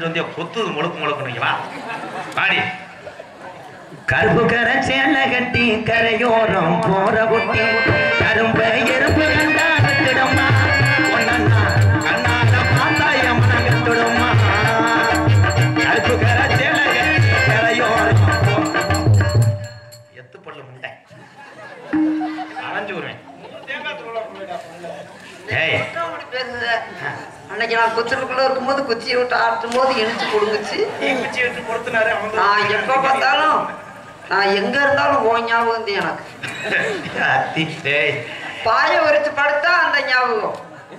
வந்து கொத்துது முழுக்கு முழுக்குனீங்க வா பாடி கருப்பு கரை சேலை கட்டி கரையோரம் போற குட்டி கரும்பு எறும்பு கண்டா கட்டுடமா ஒன்னா கண்ணால பார்த்தா எம்மன கட்டுடுமா கருப்பு கரை சேலை கட்டி கரையோரம் போ- எத்து பல்லு முண்டை அரைஞ்சு வருவேன் ஏய் பேசுது. அன்னைக்கு நான் கொச்சிருக்குள்ள இருக்கும்போது குச்சியை விட்டு ஆட்டும் போது இழுத்து கொடுங்குச்சு குச்சி வச்சு பொறுத்துனாரு அவன் நான் எப்ப பார்த்தாலும் நான் எங்க இருந்தாலும் ஓ ஞாபகம் வந்து எனக்கு அத்தி டேய் பாய உரிச்சு படுத்தா அந்த ஞாபகம்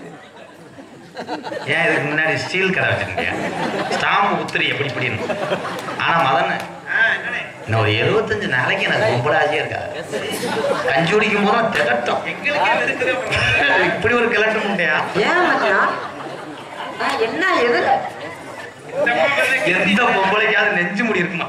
ஏன் இதுக்கு முன்னாடி ஸ்டீல் கடை வச்சிருக்கியா ஸ்டாம்பு குத்துரி எப்படி இப்படின்னு ஆனா மதன் இன்னும் ஒரு எழுபத்தஞ்சு நாளைக்கு எனக்கு கும்பலாஜியே இருக்காது கஞ்சி குடிக்கும் போதும் திகட்டும் இப்படி ஒரு கிளட்டும் உண்டையா ஏன் மச்சான் நான் என்ன எதுல எந்த பொம்பளைக்காவது நெஞ்சு முடி இருக்குமா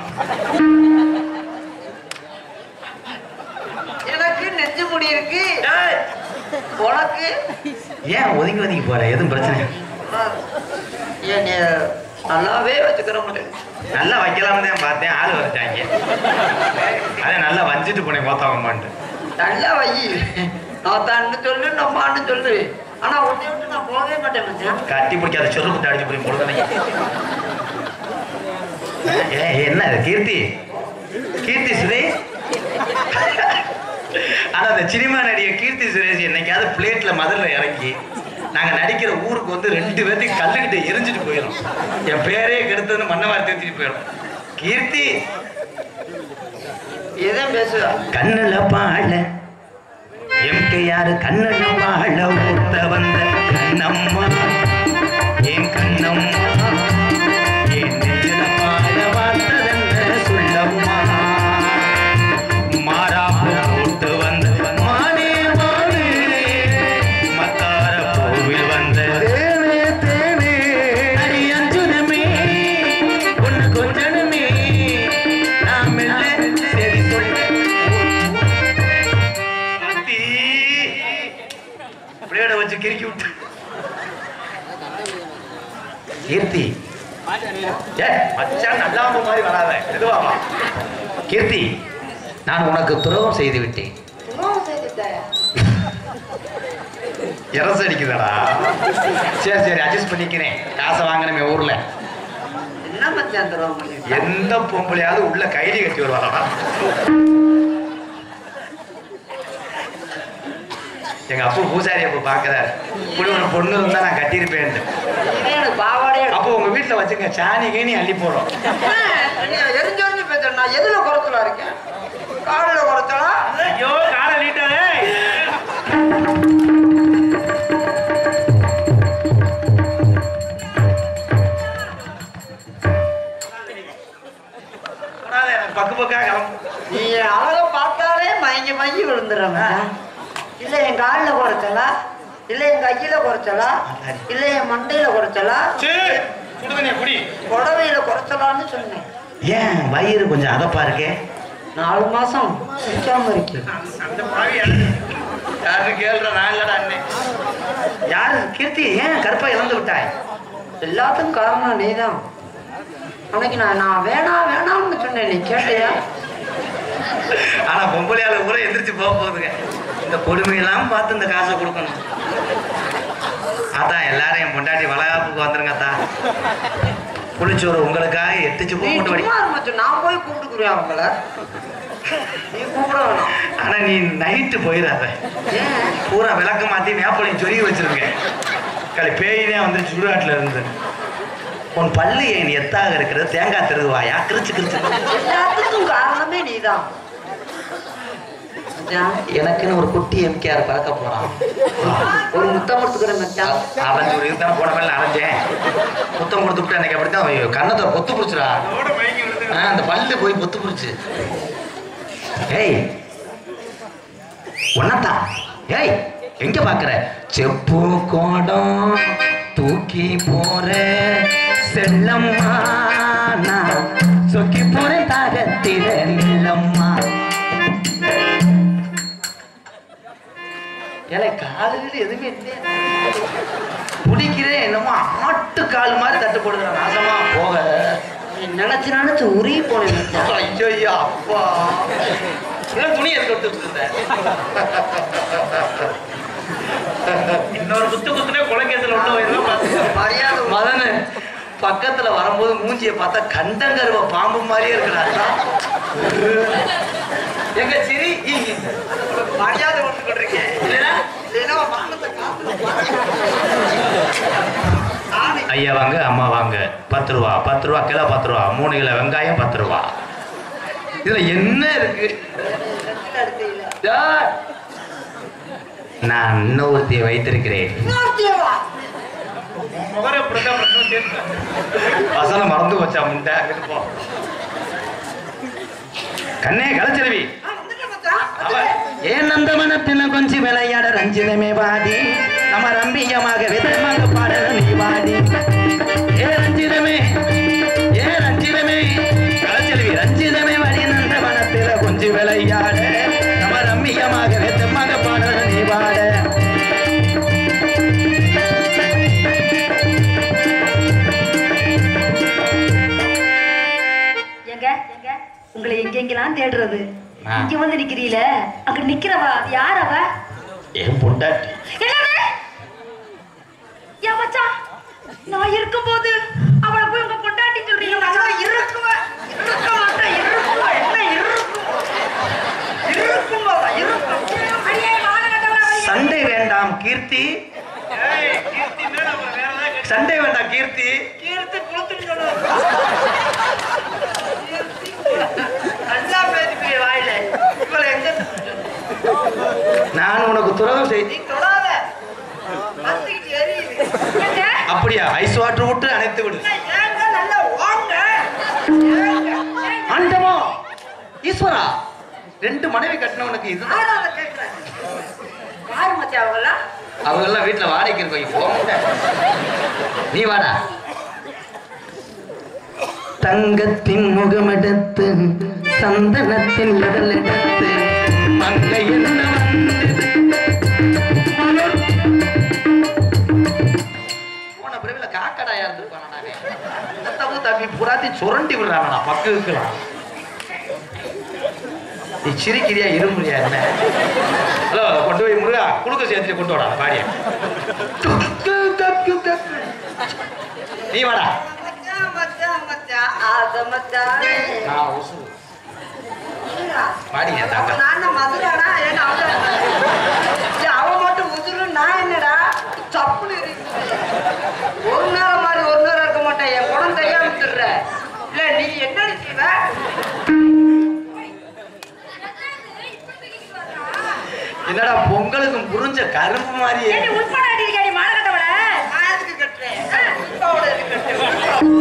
எனக்கு நெஞ்சு முடி இருக்கு உனக்கு ஏன் ஒதுங்கி ஒதுங்கி போற எதுவும் பிரச்சனை இல்லை. ஏன் நீ நல்லாவே வச்சுக்கிறவங்க நல்லா வைக்கலாம்னு தான் பார்த்தேன் ஆள் வந்துட்டாங்க அதே நல்லா வஞ்சிட்டு போனேன் மொத்தவங்கமான்ட்டு நல்லா வை நான் தான்னு சொல்லு நம்மான்னு சொல்லு ஆனா உன்னை விட்டு நான் போகவே மாட்டேன் மச்சான் கட்டி பிடிக்காத சொருப்பு அடிச்சு போய் பொழுதுனைக்கு ஏ என்ன இது கீர்த்தி கீர்த்தி சுரேஷ் ஆனா அந்த சினிமா நடிகை கீர்த்தி சுரேஷ் என்னைக்காவது பிளேட்ல மதுரை இறக்கி நாங்க நடிக்கிற ஊருக்கு வந்து ரெண்டு பேர்த்தையும் கல்லுக்கிட்ட எரிஞ்சிட்டு போயிடும் என் பேரே கெடுத்ததுன்னு மண்ணவாரி தேத்திட்டு போயிடும் கீர்த்தி எதுவும் பேசுவா கண்ணுல பாழ எம்கேயாரு கண்ணுல பாழ ஊத்த வந்த கண்ணம்மா என் கண்ணம்மா என் நெஞ்சில பாழ வார்த்ததென்ன சொல்லம்மா மாறாப்பு போட்டு வந்த மானே மானே மத்தார கோவில் வந்த தேனே தேனே அடி அஞ்சுனமே ஒன்னு கொஞ்சனுமே நான் மெல்ல சரி சொல்ல கீர்த்தி பிளேட வச்சு கிறுக்கி விட்டு கீர்த்தி ஏ மச்சான் நல்லாம மாதிரி வராத எதுவாமா கீர்த்தி நான் உனக்கு துரோகம் செய்து விட்டேன் இரசு அடிக்குதாடா சரி சரி அட்ஜஸ்ட் பண்ணிக்கிறேன் காசை வாங்கினமே ஊர்ல என்ன மச்சான் தருவோம் பண்ணி எந்த பொம்பளையாவது உள்ள கைதி கட்டி வருவாரா எங்க அப்பா பூசாரி அப்ப பாக்குறாரு இப்படி ஒரு பொண்ணு இருந்தா நான் கட்டியிருப்பேன் இவன் எனக்கு பாவாடே அப்போ உங்க வீட்டுல வச்சுங்க சாணி கீனி அள்ளி போடும் எரிஞ்சு எரிஞ்சு பேசுறேன் நான் எதுல குறைச்சலா இருக்கேன் காலில் குறைச்சலா ஐயோ காலை நீட்டாரே பக்கு பக்கா கிளம்பு நீ அழக பார்த்தாலே மயங்கி மயங்கி விழுந்துடுறவன் இல்ல என் காலில் குறைச்சலா இல்ல என் கையில குறைச்சலா இல்ல என் மண்டையில குறைச்சலா சரி குடுதனே குடி புடவையில குறைச்சலான்னு சொன்னேன் ஏன் வயிறு கொஞ்சம் அதப்பா இருக்கே நாலு மாசம் குடிக்காம இருக்கு அந்த பாவி யாரு கேள்ற நான் இல்லடா அண்ணே யாரு கீர்த்தி ஏன் கருப்பா இழந்து விட்டாய் எல்லாத்துக்கும் காரணம் நீதான் அன்னைக்கு நான் நான் வேணாம் வேணாம்னு சொன்னேன் நீ கேட்டியா ஆனா பொம்பளையால கூட எந்திரிச்சு போக போகுதுங்க இந்த கொடுமையெல்லாம் பார்த்து இந்த காசை கொடுக்கணும் அதான் எல்லாரும் என் பொண்டாட்டி வளகாப்புக்கு வந்துருங்க அத்தா புளிச்சோறு உங்களுக்காக எட்டிச்சு நீ போட்டு வடி சும்மா இருமாச்சு நான் போய் கூப்பிட்டுக்குறேன் அவங்கள நீ கூப்பிட வேணாம் ஆனா நீ நைட்டு போயிடாத ஏன் பூரா விளக்க மாத்தி வேப்பலையும் சொருகி வச்சிருங்க களி பேயினே வந்துருச்சு சுடுகாட்டுல இருந்து உன் பல்லு ஏன் எத்தாக இருக்கிறது தேங்காய் திருதுவாயா கிரிச்சு கிரிச்சு எல்லாத்துக்கும் காரணமே நீதான் மச்சான், எனக்குன்னு ஒரு குட்டி எம்கேஆர் பறக்க போறான் ஒரு முத்தம் கொடுத்துக்கிறேன் மச்சான் அரைஞ்சு ஒரு இதுதான் போன மேல அரைஞ்சேன் முத்தம் கொடுத்துட்டு அன்னைக்கு அப்படித்தான் அவன் கண்ணத்தை பொத்து பிடிச்சிடா அந்த பல்லு போய் பொத்து பிடிச்சு ஏய் ஒன்னதான் ஏய் எங்க பாக்குற செப்பு கோடம் தூக்கி போற செல்லம்மா நான் சொக்கி போற தாகத்தில நில்லம்மா ஏலே காலையில் எதுவுமே இல்லையா பிடிக்கிறேன் என்னமோ ஆட்டுக்கால் மாதிரி தட்டு போடுது நாசமா போக நினைச்சு நினைச்சு உருகி போனேன் மச்சான். ஐயோ ஐயோ அப்பா இன்னும் துணி எடுத்து விட்டு வச்சிருந்தேன் இன்னொரு குத்து குத்துனே கொலைக்கேத்துல உள்ள போயிருந்தோம் மரியாதை மதனு பக்கத்துல வரும்போது மூஞ்சியை பார்த்தா கண்டங்கருவ பாம்பு மாதிரியே இருக்கிறாரு எங்க சிரி மரியாதை ஒன்று கொடுறீங்க இல்லைன்னா இல்லைன்னா உன் மானத்தை காத்துல ஆணை ஐயா வாங்க அம்மா வாங்க பத்து ரூபா பத்து ரூபா கிலோ பத்து ரூபா மூணு கிலோ வெங்காயம் பத்து ரூபா இதுல என்ன இருக்கு செத்துல எடுக்கையில யார்? நான் இன்னொருத்தியை வைத்திருக்கிறேன் இன்னொருத்தியவா முகரை இப்படிதான் பண்ணணும் சேர்த்து வசனம் மறந்து போச்சா முண்டை அங்கிட்டு போ கண்ணே கலச்செல்வி ஆ, வந்துட்டேன் மச்சான். அவ ஏன் நந்தவனத்தின கொஞ்சம் விளையாட ரஞ்சிதமே வாடி நம்ம ரம்பியமாக விதமாக பாடல நீ வாடி ஏ ரஞ்சிதமே ஏ ரஞ்சிதமே கலச்செல்வி ரஞ்சிதமே வாடி நந்தவனத்தில கொஞ்சம் விளையாட நம்ம ரம்பியமாக விதமாக பாடல நீ பாட எங்க உங்களை எங்கெங்கெல்லாம் தேடுறது ஆ. இங்க வந்து நிக்கிறீல அங்க நிக்கிறவா அது யார் அவ ஏன் பொண்டாட்டி என்னது ஏன் மச்சான் நான் இருக்கும்போது அவளை போய் உங்க பொண்டாட்டி சொல்றீங்க மச்சான் இருக்குவ இருக்க மாட்டேன் இருக்குவ என்ன இருக்கும் இருக்குமா இருக்கும் அடியே மானகட்டவளா சண்டை வேண்டாம் கீர்த்தி ஏய் கீர்த்தின்னா நம்ம வேற ஏதாவது கேட்டு சண்டை வேண்டாம் கீர்த்தி கீர்த்தி குளுத்துன்னு சொல்லுவாங்க நல்லா பேசிப்பிய வாயில இவளை எங்க நான் உனக்கு துரோகம் செய் நீ தொடாத பத்திக்கிட்டு எரியுது ஏங்க அப்படியா ஐஸ் வாட்டர் விட்டு அணைத்து விடு ஏங்க நல்லா வாங்க ஏங்க ஆண்டவா ஈஸ்வரா ரெண்டு மனைவி கட்டினவனுக்கு இது யாரும் அதை கேட்கிறேன் யாரு மச்சான் அவங்களாம் அவங்க எல்லாம் வீட்டுல வாடகைக்கு இருக்கோம் போக நீ வாடா தங்கத்தின் முகமெடுத்து சந்தனத்தின் உடல் எடுத்து மங்கை என்ன போன பிறவில காக்கடாயா இருந்திருப்பானா நானே தப்பு தப்பி புறாத்தி சுரண்டி விடுறானா பக்கு இருக்கலாம் நீ சிரிக்கிறியா இருமுறியா என்ன ஹலோ கொண்டு போய் முருகா குளுக்க சேர்த்து கொண்டு வாடா பாடிய நீ வாடா மச்சான் மச்சான் மச்சான் ஆசை மச்சான் நான் உசுரு பாடிங்க தாங்க நான் மதுராடா ஏன்னா அவன் இல்ல, அவன் மட்டும் முதுரு நான் என்னடா சப்புனு இருக்கு ஒரு நேரம் மாதிரி ஒரு நேரம் இருக்க மாட்டேன் என் குணம் தெரியாம விட்டுடுற இல்ல நீ என்னடி செய்வ என்னடா பொங்கலுக்கு புரிஞ்ச கரும்பு மாதிரியே ஏடி உள்பட அடிக்கடி மானகட்டவள நான் எதுக்கு கட்டுறேன் இப்ப அவளை எதுக்கு கட்டுறேன்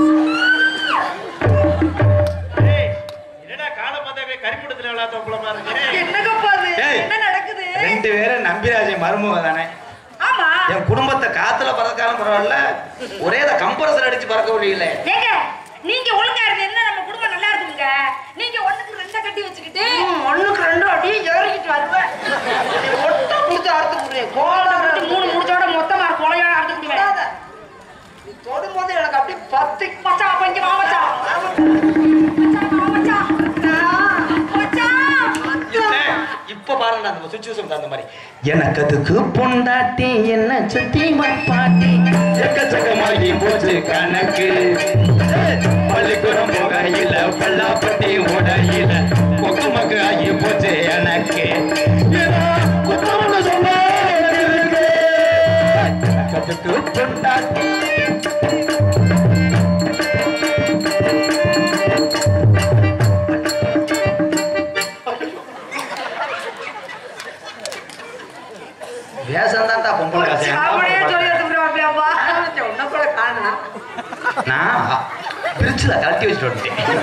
ஏய் என்னடா காலை பார்த்தா அப்படியே கரிப்புடத்துல விளையாட்ட குளமா இருக்கு என்னங்கப்பா அது ஏய். என்ன நடக்குது ரெண்டு பேரும் நம்பிராஜை மருமக தானே ஆமா என் குடும்பத்தை காத்துல பறக்காலும் பரவாயில்ல ஒரே கம்பரசர் அடிச்சு பறக்க முடியல ஏங்க நீங்க ஒழுங்கா இருந்தீங்கன்னா நம்ம குடும்பம் நல்லா இருக்குங்க நீங்க ஒண்ணுக்கு ரெண்டா கட்டி வச்சுக்கிட்டு ம், ஒண்ணுக்கு ரெண்டு அப்படியே ஏறிக்கிட்டு வருவேன் நீ ஒட்ட கொடுத்து அறுத்து முடியும் கோலம் அப்படி மூணு முடிச்சோட மொத்தமா கொலையோட அறுத்து விடுவேன் தொடாத. நீ தொடும்போது எனக்கு அப்படியே பத்து மச்சான் அப்ப இங்க வா மச்சான் மச்சான் வா மச்சான் மச்சான் இல்ல, இப்ப பாருங்க அந்த சுச்சுவேஷன் தகுந்த மாதிரி எனக்கு அதுக்கு பொண்டாட்டி என்ன சுத்தி பாட்டி எக்கச்சக்கமாகி போச்சு கணக்கு பள்ளிக்கூடம் போகையில பல்லாப்பட்டி உடையில கொக்கு மக்கு ஆகி போச்சு எனக்கு ஏதோ குத்தம்னு சொன்னா எனக்கு எனக்கு அதுக்கு பொண்டாட்டி வேஷம் தான்டா பொம்பளை சாவடியே சொல்லி காசு எடுத்துக்கிறோம் அப்படியாப்பா உன்ன கூட காணா நான் பிரிச்சுல கழட்டி வச்சுட்டு வந்துட்டேன்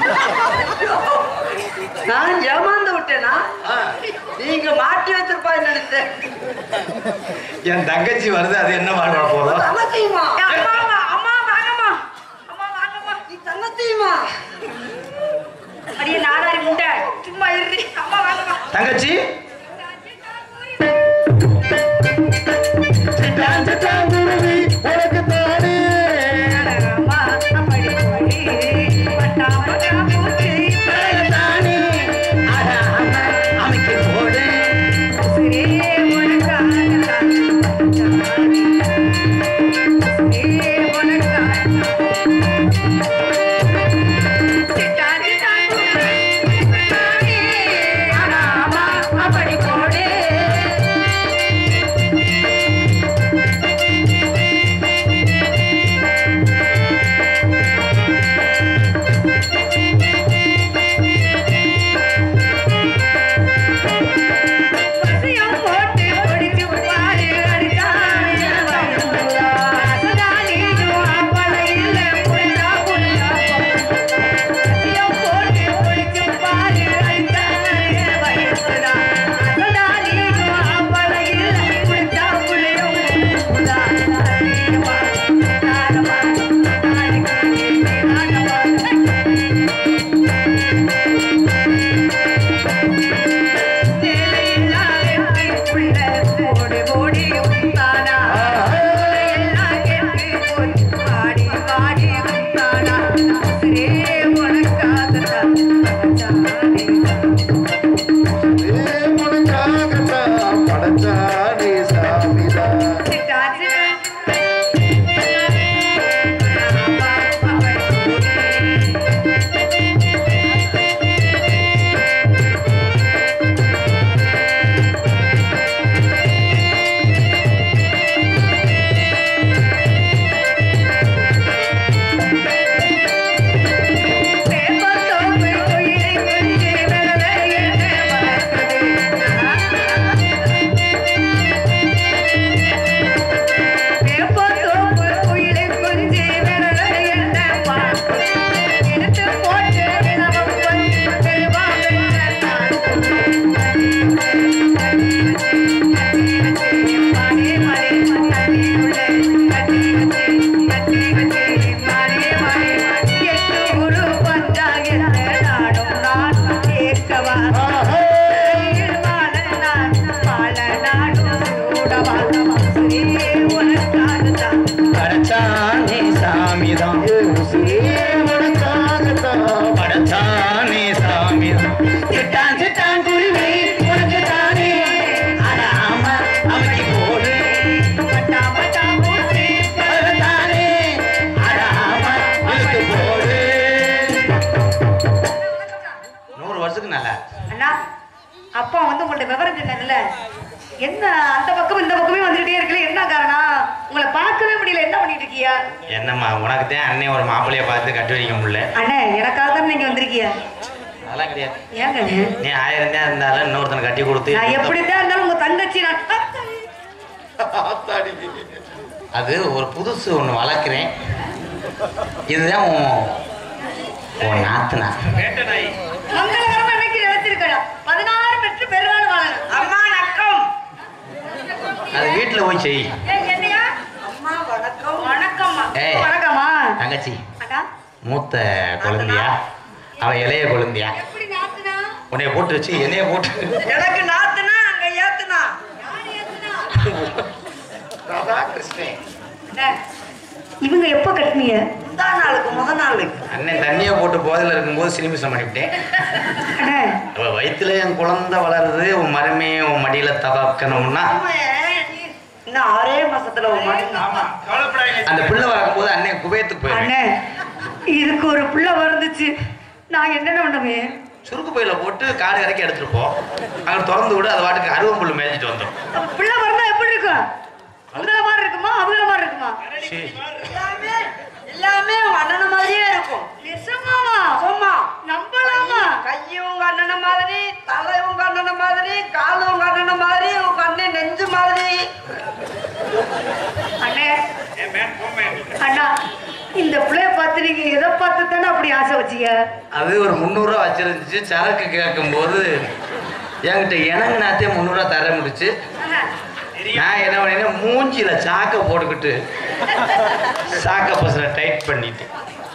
நான் ஏமாந்து விட்டேனா ஆ, நீங்க மாட்டி வச்சிருப்பான்னு நினைச்சேன் என் தங்கச்சி வருது அது என்ன பண்ண போதும் தங்கச்சியுமா அம்மா வா, அம்மா வாங்கம்மா அம்மா வாங்கம்மா நீ தங்கச்சியுமா அடியே நாடாரி முண்டை சும்மா இருடி அம்மா வாங்கம்மா தங்கச்சி சிட்டான் சிட்டான் குருவி, உனக்கு என்ன அந்த பக்கம் இந்த பக்கமே வந்துட்டே இருக்கல என்ன காரணம் உங்களை பார்க்கவே முடியல என்ன பண்ணிட்டு இருக்கீங்க என்னம்மா உனக்கு தான் அண்ணன் ஒரு மாப்பிள்ளைய பார்த்து கட்டி வைக்க முடியல அண்ணே எனக்காக தான் நீங்க வந்திருக்கீங்க அதெல்லாம் கிடையாது ஏங்க நீ ஆயிரம் தான் இருந்தாலும் இன்னொருத்தனை கட்டி கொடுத்து நான் எப்படித்தான் இருந்தாலும் உங்க தங்கச்சி நான் அது ஒரு புதுசு ஒன்று வளர்க்குறேன் இதுதான் உன் உன் நாத்தனா வேட்டை நாய் மங்களகரமா இன்னைக்கு நினைச்சிருக்கணும் பதினாறு பெற்று பெருவாள் வாழணும் அம்மா நக்கம் அது வீட்டில் போய் செய் ஏய், என்னையா அம்மா வணக்கம் வணக்கம்மா ஏய். வணக்கம்மா தங்கச்சி அக்கா மூத்த குழந்தையா அவ இளைய குழந்தையா எப்படி நாத்துனா உன்னைய போட்டு வச்சு என்னைய போட்டு எனக்கு நாத்துனா அங்க ஏத்துனா யாரு ஏத்துனா ராதா கிருஷ்ணன் அண்ணே, இவங்க எப்போ கட்டினீங்க முந்தா நாளுக்கு முத நாளுக்கு அண்ணன் தண்ணியை போட்டு போதையில் இருக்கும்போது சினிமிசம் பண்ணிவிட்டேன் அண்ணே அவ வயித்துல என் குழந்தை வளருது உன் மருமே உன் மடியில தபாக்கணும்னா ஆமா, நீ- இன்னும் ஆறே மாசத்துல ஒரு மணி ஆமா கவலைப்படாதீங்க அந்த பிள்ளை வளரும்போது அண்ணன் குபேத்துக்கு போயிருவேன் அண்ணே இதுக்கு ஒரு புள்ள வந்துச்சு நான் என்னென்ன பண்ணுவேன் சுருக்கு பையில போட்டு காடு இறக்கி எடுத்துட்டு போ அங்க திறந்து விடு அது வாட்டுக்கு அருவம்புல் மேய்ஞ்சிட்டு வந்துடும் அப்ப பிள்ளை பிறந்தா எப்படி இருக்கும் உங்களை மாதிரி இருக்குமா அவங்கள மாதிரி இருக்குமா சீ. எல்லாமே எல்லாமே உங்க அண்ணன மாதிரியே இருக்கும் நிசமாவா சும்மா நம்பலாமா கையும் உங்க அண்ணன மாதிரி தலை உங்க அண்ணன மாதிரி காலு உங்க அண்ணன மாதிரி உங்க அண்ணன் நெஞ்சு மாதிரி அண்ணே ஏன் மேன் போ மேன் அண்ணா இந்த பிள்ளைய பார்த்து நீங்க எதை பார்த்து தானே அப்படி ஆசை வச்சீங்க அது ஒரு முந்நூறுரூவா வச்சிருந்துச்சு சரக்கு கேட்கும்போது என்கிட்ட இணங்குனாத்தே முந்நூறுரூவா தர முடிச்சு நான் என்ன பண்ணேன் மூஞ்சில சாக்கை போட்டுக்கிட்டு சாக்க பஸ்ல டைட் பண்ணிட்டேன்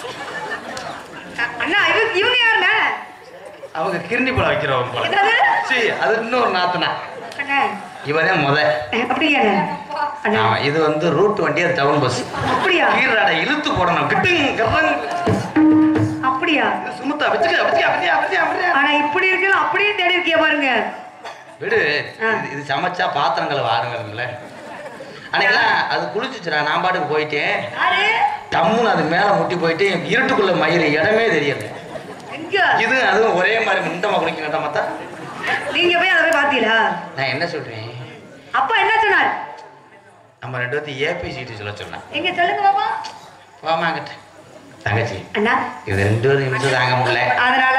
அண்ணா இவங்க இவங்க யாருண்ணே அவங்க கிருணி பழம் வைக்கிறவங்க போல என்னது சீ அது இன்னொரு நாத்தனா அண்ணே இவனே முத அப்படியா அண்ணா ஆமா இது வந்து ரூட் வண்டி அது டவுன் பஸ் அப்படியா கீழாட இழுத்து போடணும் கிட்டுங் கர்றங் அப்படியா சுமுத்தா வச்சுக்க வச்சுக்க அப்படியே அப்படியே அப்படியே ஆனா இப்படி இருக்கல அப்படியே தேடி இருக்கிய பாருங்க விடு ஆ. இது- இது சமைச்சா பாத்திரங்களை வாருங்கல்ல அன்னைக்கெல்லாம் அது குளிச்சுச்சுடா நான் பாட்டுக்கு போயிட்டேன் யாரு டம்முன்னு அது மேல முட்டி போயிட்டு இருட்டுக்குள்ள மயிறு இடமே தெரியல எங்க இது அதுவும் ஒரே மாதிரி முண்டமா குளிக்க மாத்தா நீங்க போய் அதை போய் பாத்தீங்களா நான் என்ன சொல்றேன் அப்பா என்ன சொன்னார் நம்ம ரெண்டு பேர்த்தையும் ஏபி சீட்டு சொல்ல சொன்னேன் எங்க சொல்லுங்க பாப்பா போமாங்கிட்ட தங்கச்சி அண்ணா இது ரெண்டு ஒரு நிமிஷம் தாங்க முடியல அதனால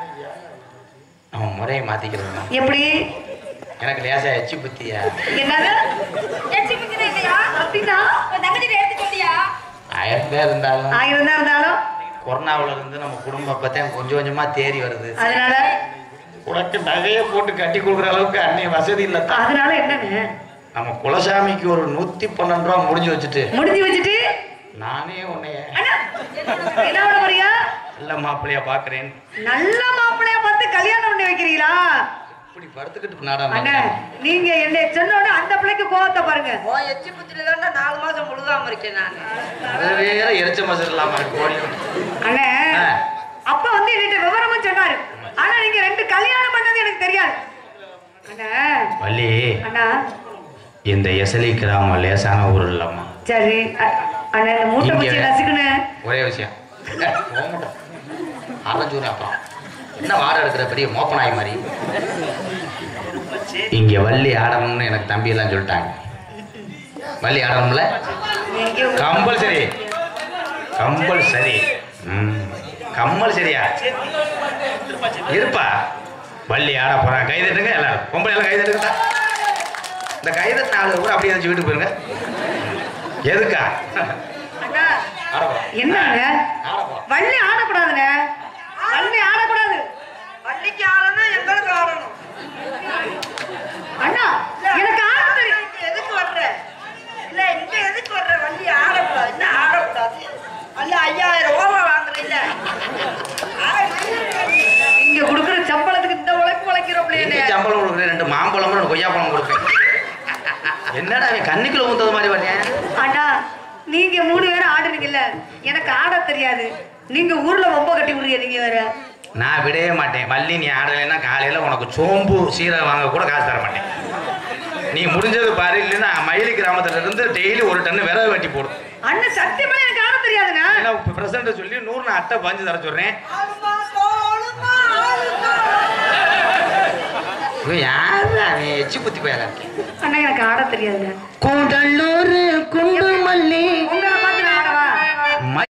நம்ம முறையை மாத்திக்கிறது தான். எப்படி எனக்கு லேசா எச்சி புத்தியா என்னது எச்சி பிக்கிற இல்லையா அப்படின்னா உன் தங்கச்சி எடுத்து சொல்லியா ஆயிரம் பேர் இருந்தாலும் ஆயிரம் தான் இருந்தாலும் கொரோனாவுல இருந்து நம்ம குடும்பம் அப்பதான் கொஞ்சம் கொஞ்சமா தேறி வருது அதனால உனக்கு நகையை போட்டு கட்டி கொடுக்குற அளவுக்கு அன்னை வசதி இல்ல அதனால என்னங்க நம்ம குலசாமிக்கு ஒரு நூத்தி பன்னெண்டு ரூபா முடிஞ்சு வச்சுட்டு முடிஞ்சு வச்சுட்டு நானே உன்னைய அண்ணா என்ன பண்ண போறியா நல்ல மாப்பிள்ளையா பாக்குறேன் நல்ல மாப்பிள்ளைய பார்த்து கல்யாணம் பண்ணி வைக்கிறீங்களா இப்படி படுத்துக்கிட்டு நாடா அண்ணா நீங்க என்னை சொன்ன உடனே அந்த பிள்ளைக்கு கோவத்தை பாருங்க ஓ எச்சி புத்தில தானே நாலு மாசம் முழுகாம இருக்கேன் நான் அது வேற எரிச்ச மசர் இல்லாம இருக்கு ஓடி. அண்ணே ஆ. அப்பா வந்து என்கிட்ட விவரமும் சொன்னாரு ஆனா நீங்க ரெண்டு கல்யாணம் பண்ணது எனக்கு தெரியாது அண்ணா வள்ளி அண்ணா இந்த எசலி கிராமம் லேசான ஊர் இல்லம்மா சரி அ- அண்ணா இந்த மூட்டை இங்க- குச்சி நசுக்குன்னு ஒரே விஷயம் அரைஞ்சூர் அப்புறம் என்ன வாரம் எடுக்கிற பெரிய மோப்பனாய் மாதிரி இங்க வள்ளி ஆடணும்னு எனக்கு தம்பி எல்லாம் சொல்லிட்டாங்க வள்ளி ஆடணும்ல எங்கேயோ கம்பல்சரி கம்பல்சரி ம் கம்பல்சரியா இருப்பா வள்ளி ஆட போறான் கை தட்டுங்க எல்லாரும் பொம்பளை எல்லாம் கை தட்டுங்கடா இந்த கை தட்டு நாலு கூட அப்படியே வச்சு வீட்டுக்கு போயிருங்க எதுக்கா அண்ணா ஆட போறோம் என்னங்க ஆட போறோம் வள்ளி ஆடக்கூடாதுண்ணே வள்ளி ஆடக்கூடாது பள்ளிக்கு ஆடணும் எங்களுக்கு ஆடணும் அண்ணா எனக்கு ஆட தெரியும் இங்க எதுக்கு வர்ற இல்ல இங்க எதுக்கு வர்ற வள்ளி ஆடக்கூடாது என்ன ஆடக்கூடாது அல்ல ஐயாயிரம் ரூபா வாங்குறீங்க இங்க குடுக்குற சம்பளத்துக்கு இந்த உழைப்பு உழைக்கிறோம் இன்னைக்கு சம்பளம் கொடுக்குறேன் ரெண்டு மாம்பழமும் ரெண்டு கொய்யாப்பழம் கொடுப்பேன் என்னடா நீ கண்ணுக்குள்ள ஊந்தது மாதிரி பண்ணேன் அண்ணா நீங்க மூணு பேரும் ஆடுறீங்கல்ல எனக்கு ஆட தெரியாது நீங்க ஊர்ல ரொம்ப கட்டி விடுறீங்க நீங்க வேற நான் விடவே மாட்டேன் வள்ளி நீ ஆடலைன்னா காலையில உனக்கு சோம்பு சீரகம் வாங்க கூட காசு தர மாட்டேன் நீ முடிஞ்சது பாரு இல்லைன்னா மயிலி கிராமத்துல இருந்து டெய்லி ஒரு டன் விறகு வெட்டி போடும் அண்ணன் சத்தியமா எனக்கு ஆட தெரியாதுண்ணா ஏன்னா பிரசன்ட் சொல்லி நூறு நான் அட்டை பஞ்சு தர சொல்றேன் இவன் யாரு அவன் எச்சி குத்தி போயல அண்ணா எனக்கு ஆட தெரியாதுங்க கூடல்லோ